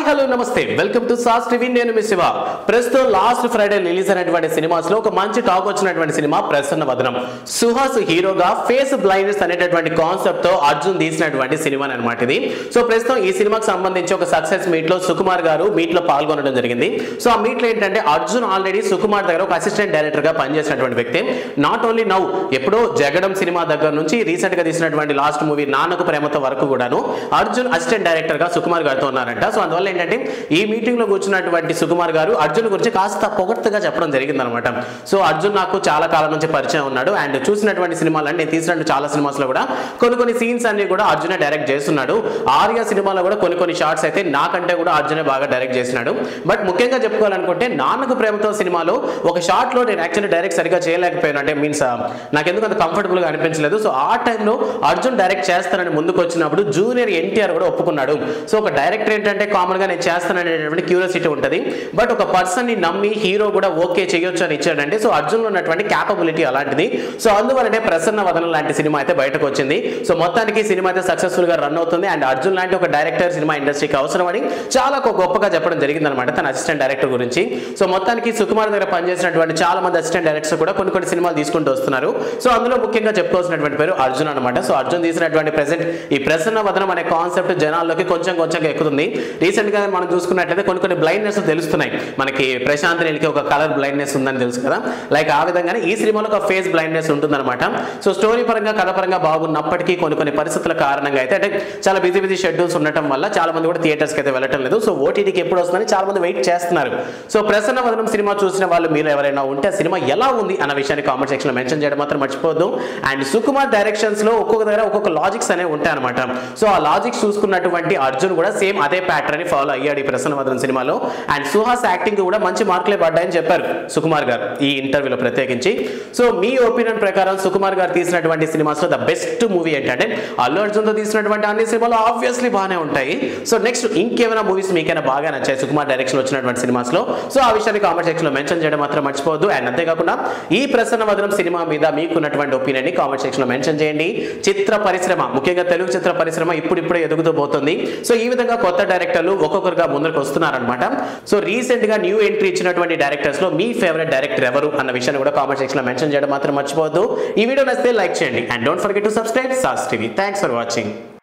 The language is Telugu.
హలో నమస్తే వెల్కమ్ టు సాస్ టీవీ నేను మీ శివ ప్రస్తుతం లాస్ట్ ఫ్రైడే రిలీజ్ అయినటువంటి సినిమాస్ లో ఒక మంచి టాక్ వచ్చినటువంటి సినిమా ప్రసన్న వదనం సుహాస్ హీరోగా ఫేస్ బ్లైండ్నెస్ అనేటటువంటి కాన్సెప్ట్ తో అర్జున్ తీసినటువంటి సినిమా అనమాట ఇది సో ప్రస్తుతం ఈ సినిమాకి సంబంధించి ఒక సక్సెస్ మీట్ లో సుకుమార్ గారు మీట్ లో పాల్గొనడం జరిగింది సో ఆ మీట్ లో ఏంటంటే అర్జున్ ఆల్రెడీ సుకుమార్ దగ్గర ఒక అసిస్టెంట్ డైరెక్టర్ గా పనిచేసినటువంటి వ్యక్తి నాట్ ఓన్లీ నౌ ఎప్పుడో జగడం సినిమా దగ్గర నుంచి రీసెంట్ గా తీసినటువంటి లాస్ట్ మూవీ నాన్నకు ప్రేమతో వరకు కూడాను అర్జున్ అసిస్టెంట్ డైరెక్టర్ గా సుకుమార్ గారితో ఉన్నారంట సో అందువల్ల ఏంటంటే ఈ మీటింగ్ లో కూర్చున్నటువంటి సుకుమార్ గారు అర్జున్ గురించి కాస్త పొగట్టుగా చెప్పడం జరిగింది అనమాట సో అర్జున్ నాకు చాలా కాలం నుంచి పరిచయం ఉన్నాడు అండ్ చూసినటువంటి సినిమాలు నేను తీసినట్టు చాలా సినిమాస్ లో కూడా కొన్ని కొన్ని సీన్స్ అన్ని కూడా అర్జునే డైరెక్ట్ చేస్తున్నాడు ఆర్య సినిమాలో కూడా కొన్ని కొన్ని షార్ట్స్ అయితే నాకంటే కూడా అర్జునే బాగా డైరెక్ట్ చేసినాడు బట్ ముఖ్యంగా చెప్పుకోవాలనుకుంటే నాన్నకు ప్రేమతో సినిమాలో ఒక షార్ట్ లో నేను యాక్చువల్లీ డైరెక్ట్ సరిగా చేయలేకపోయాను అంటే మీన్స్ నాకు ఎందుకు అంత కంఫర్టబుల్ గా అనిపించలేదు సో ఆ టైంలో అర్జున్ డైరెక్ట్ చేస్తానని ముందుకు వచ్చినప్పుడు జూనియర్ ఎన్టీఆర్ కూడా ఒప్పుకున్నాడు సో ఒక డైరెక్టర్ ఏంటంటే కామన్ గా నేను చేస్తాననేటువంటి క్యూరియాసిటీ ఉంటుంది బట్ ఒక పర్సన్ ని నమ్మి హీరో కూడా ఓకే చేయొచ్చు అని ఇచ్చాడంటే సో అర్జున్ లో ఉన్నటువంటి క్యాపబిలిటీ అలాంటిది సో అందువల్లనే ప్రసన్న వదనం లాంటి సినిమా అయితే బయటకు వచ్చింది సో మొత్తానికి సినిమా అయితే సక్సెస్ఫుల్ గా రన్ అవుతుంది అండ్ అర్జున్ లాంటి ఒక డైరెక్టర్ సినిమా ఇండస్ట్రీకి అవసరం అని చాలా ఒక గొప్పగా చెప్పడం జరిగింది అనమాట తన అసిస్టెంట్ డైరెక్టర్ గురించి సో మొత్తానికి సుకుమార్ దగ్గర పనిచేసినటువంటి చాలా మంది అసిస్టెంట్ డైరెక్టర్స్ కూడా కొన్ని కొన్ని సినిమాలు తీసుకుంటూ వస్తున్నారు సో అందులో ముఖ్యంగా చెప్పుకోవాల్సినటువంటి పేరు అర్జున్ అనమాట సో అర్జున్ తీసినటువంటి ప్రెసెంట్ ఈ ప్రసన్న వదనం అనే కాన్సెప్ట్ జనాల్లోకి కొంచెం కొంచెం ఎక్కుతుంది రీసెంట్ గా మనం చూసుకున్నట్లయితే కొన్ని కొన్ని బ్లైండ్నెస్ తెలుస్తున్నాయి మనకి ప్రశాంత్ నీల్కి ఒక కలర్ బ్లైండ్నెస్ ఉందని తెలుసు కదా లైక్ ఆ విధంగానే ఈ సినిమాలో ఒక ఫేస్ బ్లైండ్నెస్ ఉంటుందన్నమాట సో స్టోరీ పరంగా కథ పరంగా బాగున్నప్పటికీ కొన్ని కొన్ని పరిస్థితుల కారణంగా అయితే అంటే చాలా బిజీ బిజీ షెడ్యూల్స్ ఉండటం వల్ల చాలా మంది కూడా థియేటర్స్కి అయితే వెళ్ళటం లేదు సో ఓటీటీకి ఎప్పుడు వస్తుందని చాలా మంది వెయిట్ చేస్తున్నారు సో ప్రసన్న వదనం సినిమా చూసిన వాళ్ళు మీరు ఎవరైనా ఉంటే ఆ సినిమా ఎలా ఉంది అన్న విషయాన్ని కామెంట్ సెక్షన్ లో మెన్షన్ చేయడం మాత్రం మర్చిపోద్దు అండ్ సుకుమార్ డైరెక్షన్స్ లో ఒక్కొక్క దగ్గర ఒక్కొక్క లాజిక్స్ అనేవి ఉంటాయి అనమాట సో ఆ లాజిక్స్ చూసుకున్నటువంటి అర్జున్ కూడా సేమ్ అదే ప్యాటర్న్ ని ఫాలో అయ్యాడు ఈ ప్రసన్న వదనం సినిమాలో అండ్ సుహాస్ యాక్టింగ్ కూడా మంచి మార్కులే పడ్డాయని చెప్పారు సుకుమార్ గారు ఈ ఇంటర్వ్యూలో ప్రత్యేకించి సో మీ ఒపీనియన్ ప్రకారం సుకుమార్ గారు తీసినటువంటి సినిమాస్ లో ద బెస్ట్ మూవీ ఏంటంటే అల్లు అర్జున్ తో తీసినటువంటి అన్ని సినిమాలు ఆబ్వియస్లీ బాగానే ఉంటాయి సో నెక్స్ట్ ఇంకేమైనా మూవీస్ మీకైనా బాగా నచ్చాయి సుకుమార్ డైరెక్షన్ వచ్చినటువంటి సినిమాస్ లో సో ఆ విషయాన్ని కామెంట్ సెక్షన్ లో మెన్షన్ చేయడం మాత్రం మర్చిపోవద్దు అండ్ అంతేకాకుండా ఈ ప్రసన్న వదనం సినిమా మీద మీకున్నటువంటి ఒపీనియన్ ని కామెంట్ సెక్షన్ లో మెన్షన్ చేయండి చిత్ర పరిశ్రమ ముఖ్యంగా తెలుగు చిత్ర పరిశ్రమ ఇప్పుడిప్పుడే ఎదుగుతూ పోతుంది సో ఈ విధంగా కొత్త డైరెక్టర్లు ఒక్కొక్కరుగా ముందరకు వస్తున్నారనమాట సో రీసెంట్ గా న్యూ ఎంట్రీ ఇచ్చినటువంటి డైరెక్టర్స్ లో మీ ఫేవరెట్ డైరెక్టర్ ఎవరు అన్న విషయాన్ని కూడా కామెంట్ సెక్షన్ లో మెన్షన్ చేయడం మాత్రం మర్చిపోవద్దు ఈ వీడియో నచ్చితే లైక్ చేయండి and don't forget to subscribe సాస్ టీవీ థ్యాంక్స్ ఫర్ వాచింగ్